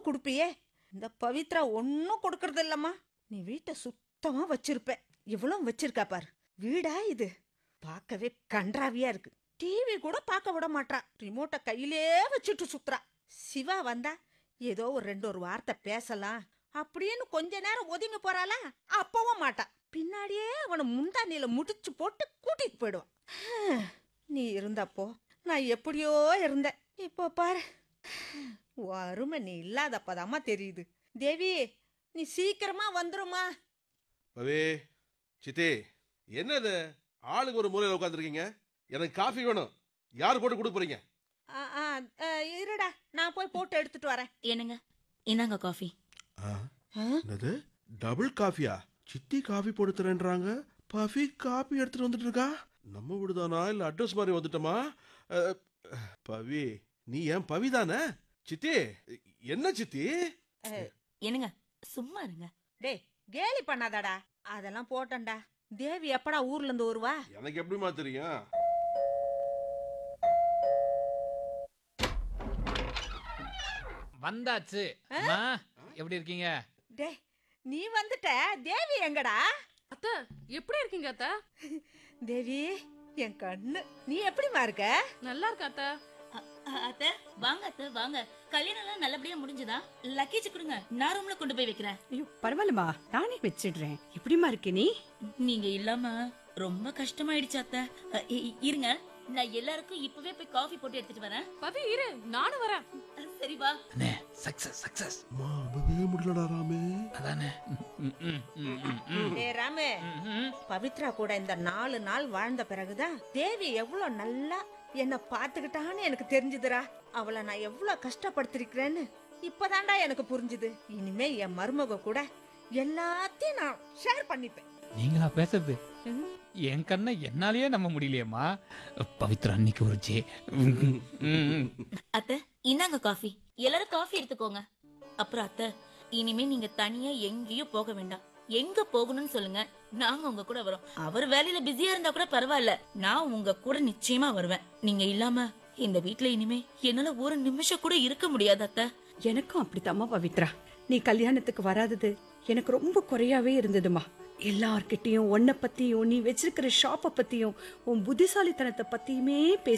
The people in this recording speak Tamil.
கொடுப்பியே இந்த பவித்ரா ஒன்னும் கொடுக்கறது இல்லம்மா நீ வீட்டை சுத்தமா வச்சிருப்ப இவ்வளவு வச்சிருக்கா பாரு வீடா இது பார்க்கவே கன்றாவியா இருக்கு டிவி கூட பார்க்க விட மாட்றா ரிமோட்டை கையிலே வச்சுட்டு சுத்துறா சிவா வந்தா ஏதோ ஒரு ரெண்டு ஒரு வார்த்தை பேசலாம் அப்படின்னு கொஞ்ச நேரம் ஒதுங்கி போறாளா அப்பவும் மாட்டா பின்னாடியே அவனை முந்தானியில முடிச்சு போட்டு கூட்டிட்டு போயிடுவான் நீ இருந்தப்போ நான் எப்படியோ இருந்தேன் இப்போ பாரு உன் அருமை நீ இல்லாதப்பதாம்மா தெரியுது தேவி நீ சீக்கிரமா வந்துருமா பவே சித்தி என்னது ஆளுக்கு ஒரு மூலையில் உட்காந்துருக்கீங்க எனக்கு காஃபி வேணும் யார் போட்டு கொடுக்க போறீங்க ஆ, ஆ, ஆ, இருடா நான் போய் போட்டு எடுத்துட்டு வரேன் என்னங்க இந்தாங்க காஃபி ஆ? என்னது டபுள் காஃபியா சித்தி காஃபி போட்டு தரேன்றாங்க பஃபி காஃபி எடுத்துட்டு வந்துட்டு இருக்கா நம்ம வீடுதானா இல்ல அட்ரஸ் மாதிரி வந்துட்டோமா அஹ், பவி நீ ஏன் பவி தானே சித்தி என்ன சித்தி என்னங்க சும்மா இருங்க டேய் கேலி பண்ணாதடா அதெல்லாம் போட்டேன்டா தேவி எப்படா ஊர்ல இருந்து வருவா எனக்கு எப்படிமா தெரியும் வந்தாச்சு அம்மா எப்படி இருக்கீங்க டேய் நீ வந்துட்ட தேவி எங்கடா அத்தை எப்படி இருக்கீங்க அத்தை தேவி என் கண்ணு நீ எப்படிமா இருக்க நல்லா இருக்கா அத்தை அத்தை வாங்க அத்தை வாங்க கல்யாணம் எல்லாம் நல்லபடியா முடிஞ்சதா லக்கேஜ் கொடுங்க நான் ரூம்ல கொண்டு போய் வைக்கிறேன் ஐயோ பரவாயில்லம்மா நானே வச்சிடுறேன் எப்படிம்மா இருக்க நீ நீங்க இல்லாம ரொம்ப கஷ்டமாயிடுச்சு அத்தை அ, இ- இ- இருங்க நான் எல்லாருக்கும் இப்பவே போய் காஃபி போட்டு எடுத்துட்டு வரேன் பவி இரு நானும் வரேன் அ, சரி வா அண்ணே சக்சஸ் சக்சஸ் அம்மா அடவே முடியலடா ராமே அதானே ம், ம், ம், ம், ம். டே ராமு ம், ம். பவித்ரா கூட இந்த நாலு நாள் வாழ்ந்த பிறகுதான் தேவி எவ்வளவு நல்லா என்ன பாத்துக்கிட்டான்னு எனக்கு தெரிஞ்சுதுடா அவளை நான் எவ்வளவு கஷ்டப்படுத்திருக்கிறேன்னு இப்பதான்டா எனக்கு புரிஞ்சுது இனிமே என் மருமக கூட எல்லாத்தையும் நான் ஷேர் பண்ணிப்பேன் நீங்களா பேசுறது என் கண்ணை என்னாலேயே நம்ப முடியலையேம்மா பவித்ரா அன்னைக்கு ஒரு ஜே ம், ம், ம். அத்தை இந்தாங்க காஃபி எல்லாரும் காஃபி எடுத்துக்கோங்க அப்புறம் அத்தை இனிமே நீங்க தனியா எங்கேயும் போக வேண்டாம் எங்க போகணும்னு சொல்லுங்க நாங்க உங்க கூட வரோம் அவர் வேலையில பிஸியா இருந்தா கூட பரவாயில்ல நான் உங்க கூட நிச்சயமா வருவேன் நீங்க இல்லாம இந்த வீட்ல இனிமே என்னால ஒரு நிமிஷம் கூட இருக்க முடியாது அத்தை எனக்கும் அப்படித்தாம்மா பவித்ரா நீ கல்யாணத்துக்கு வராதது எனக்கு ரொம்ப குறையாவே இருந்ததுமா எல்லார்கிட்டயும் உன்னை பத்தியும் நீ வச்சிருக்கிற ஷாப்பை பத்தியும் உன் புத்திசாலித்தனத்தை பத்தியுமே பேச